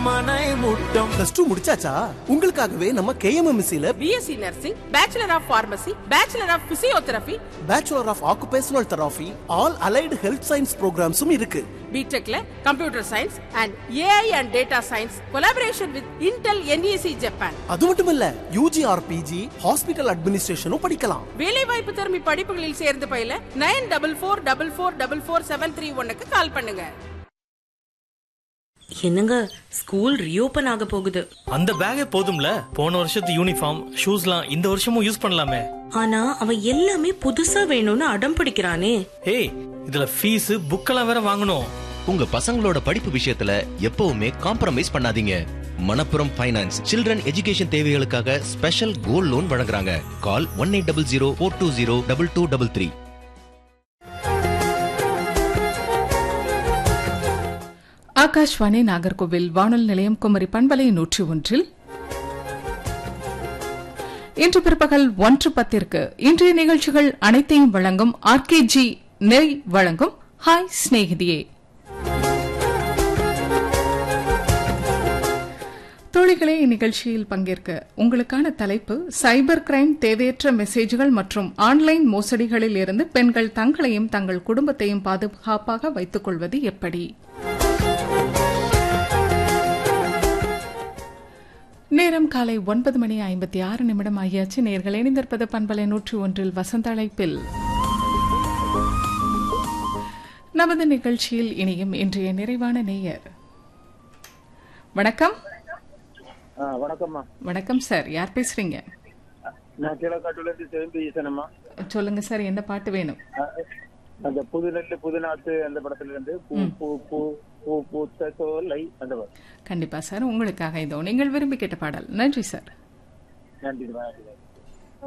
மனை Muttam plus two முடிச்சாச்சா உங்களுக்காகவே நம்ம கேஎம்எம்சில BSc nursing bachelor of pharmacy bachelor of physiotherapy bachelor of occupational therapy all allied health science ப்ரோக்ராம்ஸும் இருக்கு பிடெக்ல computer science and AI and data science collaboration with Intel NEC Japan அது மட்டும் இல்ல யூஜி ஆர் பிஜி ஹாஸ்பிட்டல் அட்மினிஸ்ட்ரேஷனும் படிக்கலாம் வேலைவாய்ப்பு திறமை படிப்புகளில் சேர்ந்து பயில nine double four double four double four seven three ஒன்னுக்கு கால் பண்ணுங்க என்னங்க ஸ்கூல் ரீஓபன் ஆக போகுது அந்த பேக்கே போதும்ல போன வருஷத்து யூனிஃபார்ம் ஷூஸ்லாம் இந்த வருஷமும் யூஸ் பண்ணலாமே ஆனா அவன் எல்லாமே புதுசா வேணும்னு அடம் பிடிக்கிறானே ஏய் இதுல ஃபீஸ் புக்கெல்லாம் வேற வாங்கணும் உங்க பசங்களோட படிப்பு விஷயத்துல எப்பவுமே காம்ப்ரமைஸ் பண்ணாதீங்க மணப்புரம் ஃபைனான்ஸ் சில்ட்ரன் எஜுகேஷன் தேவைகளுக்காக ஸ்பெஷல் கோல்ட் லோன் வழங்குறாங்க call one eight double zero four two zero double two double three Akashvani Nagercoil வானொலி நிலையம் குமரி பண்பலை நூற்றி ஒன்றில் இன்று பிற்பகல் ஒன்று பத்திற்கு இன்றைய நிகழ்ச்சிகள் அனைத்தையும் வழங்கும் ஆர்கேஜி நெய் வழங்கும் ஹாய் சிநேகிதியே தோழிகளே இந்நிகழ்ச்சியில் பங்கேற்க உங்களுக்கான தலைப்பு சைபர் கிரைம் தேவையற்ற மெசேஜ்கள் மற்றும் ஆன்லைன் மோசடிகளில் இருந்து பெண்கள் தங்களையும் தங்கள் குடும்பத்தையும் பாதுகாப்பாக வைத்துக் கொள்வது எப்படி நேரம் காலை ஒன்பது மணி ஐம்பத்தி ஆறு நிமிடம் ஆகியாச்சு நேர்கள் இணைந்திருப்பது பண்பலை நூற்றி ஒன்றில் வசந்த அழைப்பில் நமது நிகழ்ச்சியில் இனியும் இன்றைய நிறைவான நேயர் வணக்கம் ஆ வணக்கம்மா வணக்கம் சார் யார் பேசுறீங்க நான் கீழக்காட்டுல இருந்து சிவம்பி ஈசனம்மா சொல்லுங்க சார் என்ன பாட்டு வேணும் ஆ, அந்த புது நெல்லு புது நாத்து அந்த படத்துல இருந்து பூ பூ பூ பூ பூத்த சோலை அந்த படம் கண்டிப்பா சார் உங்களுக்காக இதோ நீங்கள் விரும்பி கேட்ட பாடல் நன்றி சார் நன்றி நன்றி